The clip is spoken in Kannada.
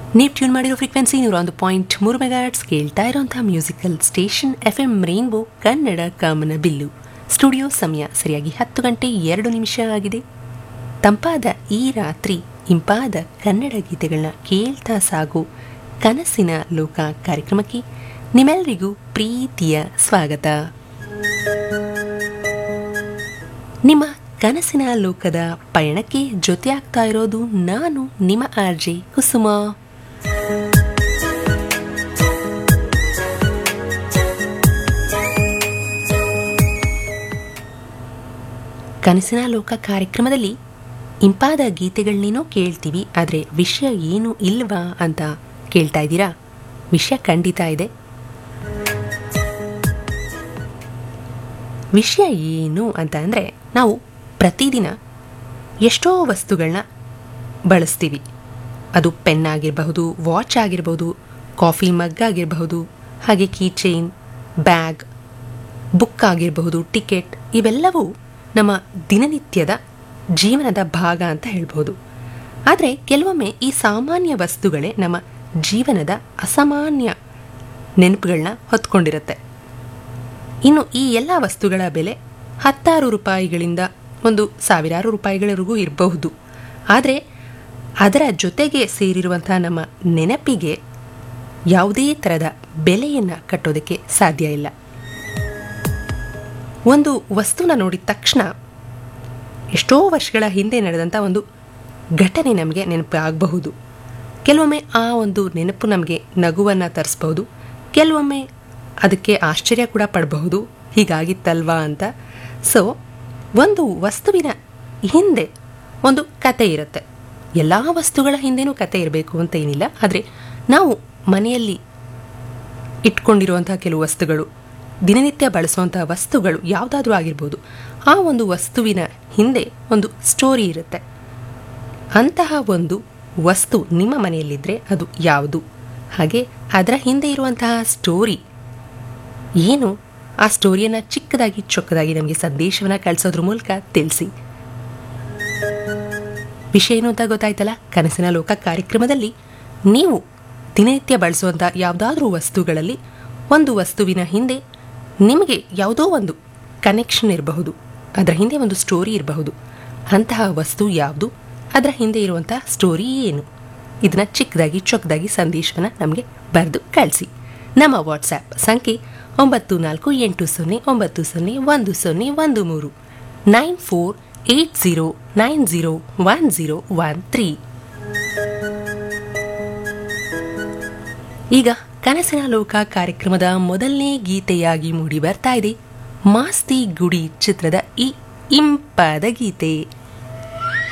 ನೀವು ಟ್ಯೂನ್ ಮಾಡಿರೋ ಫ್ರೀಕ್ವೆನ್ಸಿ ನೂರ ಒಂದು ಪಾಯಿಂಟ್ ಮೂರು ಮೆಗಾಟ್ಸ್ ಕೇಳ್ತಾ ಇರೋಂತಹ musical station F M rainbow Kannada ಕಾಮನ ಬಿಲ್ಲು ಸ್ಟುಡಿಯೋ ಸಮಯ ಸರಿಯಾಗಿ ಹತ್ತು ಗಂಟೆ ಎರಡು ನಿಮಿಷ ಆಗಿದೆ ತಂಪಾದ ಈ ರಾತ್ರಿ ಇಂಪಾದ ಕನ್ನಡ ಗೀತೆಗಳನ್ನ ಕೇಳ್ತಾ ಸಾಗು ಕನಸಿನ ಲೋಕ ಕಾರ್ಯಕ್ರಮಕ್ಕೆ ನಿಮ್ಮೆಲ್ಲರಿಗೂ ಪ್ರೀತಿಯ ಸ್ವಾಗತ ನಿಮ್ಮ ಕನಸಿನ ಲೋಕದ ಪಯಣಕ್ಕೆ ಜೊತೆಯಾಗ್ತಾ ಇರೋದು ನಾನು ನಿಮ್ಮ ಆರ್ಜೆ ಕುಸುಮ ಕನಸಿನ ಲೋಕ ಕಾರ್ಯಕ್ರಮದಲ್ಲಿ ಇಂಪಾದ ಗೀತೆಗಳನ್ನೇನೋ ಕೇಳ್ತೀವಿ ಆದರೆ ವಿಷಯ ಏನು ಇಲ್ವಾ ಅಂತ ಕೇಳ್ತಾ ಇದ್ದೀರಾ ವಿಷಯ ಖಂಡಿತ ಇದೆ ವಿಷಯ ಏನು ಅಂತ ಅಂದರೆ ನಾವು ಪ್ರತಿದಿನ ಎಷ್ಟೋ ವಸ್ತುಗಳನ್ನ ಬಳಸ್ತೀವಿ ಅದು ಪೆನ್ ಆಗಿರಬಹುದು ವಾಚ್ ಆಗಿರಬಹುದು ಕಾಫಿ ಮಗ್ ಆಗಿರಬಹುದು ಹಾಗೆ ಕೀ ಚೈನ್ ಬ್ಯಾಗ್ ಬುಕ್ ಆಗಿರಬಹುದು ಟಿಕೆಟ್ ಇವೆಲ್ಲವೂ ನಮ್ಮ ದಿನನಿತ್ಯದ ಜೀವನದ ಭಾಗ ಅಂತ ಹೇಳ್ಬೋದು ಆದರೆ ಕೆಲವೊಮ್ಮೆ ಈ ಸಾಮಾನ್ಯ ವಸ್ತುಗಳೇ ನಮ್ಮ ಜೀವನದ ಅಸಾಮಾನ್ಯ ನೆನಪುಗಳನ್ನ ಹೊತ್ಕೊಂಡಿರುತ್ತೆ ಇನ್ನು ಈ ಎಲ್ಲ ವಸ್ತುಗಳ ಬೆಲೆ ಹತ್ತಾರು ರೂಪಾಯಿಗಳಿಂದ ಒಂದು ಸಾವಿರಾರು ರೂಪಾಯಿಗಳವರೆಗೂ ಇರಬಹುದು ಆದರೆ ಅದರ ಜೊತೆಗೆ ಸೇರಿರುವಂತಹ ನಮ್ಮ ನೆನಪಿಗೆ ಯಾವುದೇ ಥರದ ಬೆಲೆಯನ್ನು ಕಟ್ಟೋದಕ್ಕೆ ಸಾಧ್ಯ ಇಲ್ಲ ಒಂದು ವಸ್ತುನ ನೋಡಿದ ತಕ್ಷಣ ಎಷ್ಟೋ ವರ್ಷಗಳ ಹಿಂದೆ ನಡೆದಂಥ ಒಂದು ಘಟನೆ ನಮಗೆ ನೆನಪು ಆಗಬಹುದು ಕೆಲವೊಮ್ಮೆ ಆ ಒಂದು ನೆನಪು ನಮಗೆ ನಗುವನ್ನು ತರಿಸ್ಬಹುದು ಕೆಲವೊಮ್ಮೆ ಅದಕ್ಕೆ ಆಶ್ಚರ್ಯ ಕೂಡ ಪಡಬಹುದು ಹೀಗಾಗಿತ್ತಲ್ವಾ ಅಂತ ಸೊ ಒಂದು ವಸ್ತುವಿನ ಹಿಂದೆ ಒಂದು ಕತೆ ಇರುತ್ತೆ ಎಲ್ಲ ವಸ್ತುಗಳ ಹಿಂದೆನೂ ಕತೆ ಇರಬೇಕು ಅಂತ ಏನಿಲ್ಲ ಆದರೆ ನಾವು ಮನೆಯಲ್ಲಿ ಇಟ್ಕೊಂಡಿರುವಂತಹ ಕೆಲವು ವಸ್ತುಗಳು ದಿನನಿತ್ಯ ಬಳಸುವಂತಹ ವಸ್ತುಗಳು ಯಾವುದಾದ್ರೂ ಆಗಿರ್ಬೋದು ಆ ಒಂದು ವಸ್ತುವಿನ ಹಿಂದೆ ಒಂದು ಸ್ಟೋರಿ ಇರುತ್ತೆ ಅಂತಹ ಒಂದು ವಸ್ತು ನಿಮ್ಮ ಮನೆಯಲ್ಲಿದ್ದರೆ ಅದು ಯಾವುದು ಹಾಗೆ ಅದರ ಹಿಂದೆ ಇರುವಂತಹ ಸ್ಟೋರಿ ಏನು ಆ ಸ್ಟೋರಿಯನ್ನು ಚಿಕ್ಕದಾಗಿ ಚೊಕ್ಕದಾಗಿ ನಮಗೆ ಸಂದೇಶವನ್ನು ಕಳಿಸೋದ್ರ ಮೂಲಕ ತಿಳಿಸಿ ವಿಷಯ ಏನು ಅಂತ ಗೊತ್ತಾಯ್ತಲ್ಲ ಕನಸಿನ ಲೋಕ ಕಾರ್ಯಕ್ರಮದಲ್ಲಿ ನೀವು ದಿನನಿತ್ಯ ಬಳಸುವಂಥ ಯಾವುದಾದ್ರೂ ವಸ್ತುಗಳಲ್ಲಿ ಒಂದು ವಸ್ತುವಿನ ಹಿಂದೆ ನಿಮಗೆ ಯಾವುದೋ ಒಂದು ಕನೆಕ್ಷನ್ ಇರಬಹುದು ಅದರ ಹಿಂದೆ ಒಂದು ಸ್ಟೋರಿ ಇರಬಹುದು ಅಂತಹ ವಸ್ತು ಯಾವುದು ಅದರ ಹಿಂದೆ ಇರುವಂತಹ ಸ್ಟೋರಿ ಏನು ಇದನ್ನ ಚಿಕ್ಕದಾಗಿ ಚೊಕ್ಕದಾಗಿ ಸಂದೇಶವನ್ನು ನಮಗೆ ಬರೆದು ಕಳಿಸಿ ನಮ್ಮ ವಾಟ್ಸ್ಯಾಪ್ ಸಂಖ್ಯೆ ಒಂಬತ್ತು ನಾಲ್ಕು ಎಂಟು ಸೊನ್ನೆ ಒಂಬತ್ತು ಸೊನ್ನೆ ಒಂದು ಸೊನ್ನೆ ಒಂದು ಮೂರು nine four eight zero nine zero one zero one three ಈಗ ಕನಸಿನ ಲೋಕ ಕಾರ್ಯಕ್ರಮದ ಮೊದಲನೇ ಗೀತೆಯಾಗಿ ಮೂಡಿ ಬರ್ತಾ ಇದೆ ಮಾಸ್ತಿ ಗುಡಿ ಚಿತ್ರದ ಈ ಇಂಪಾದ ಗೀತೆ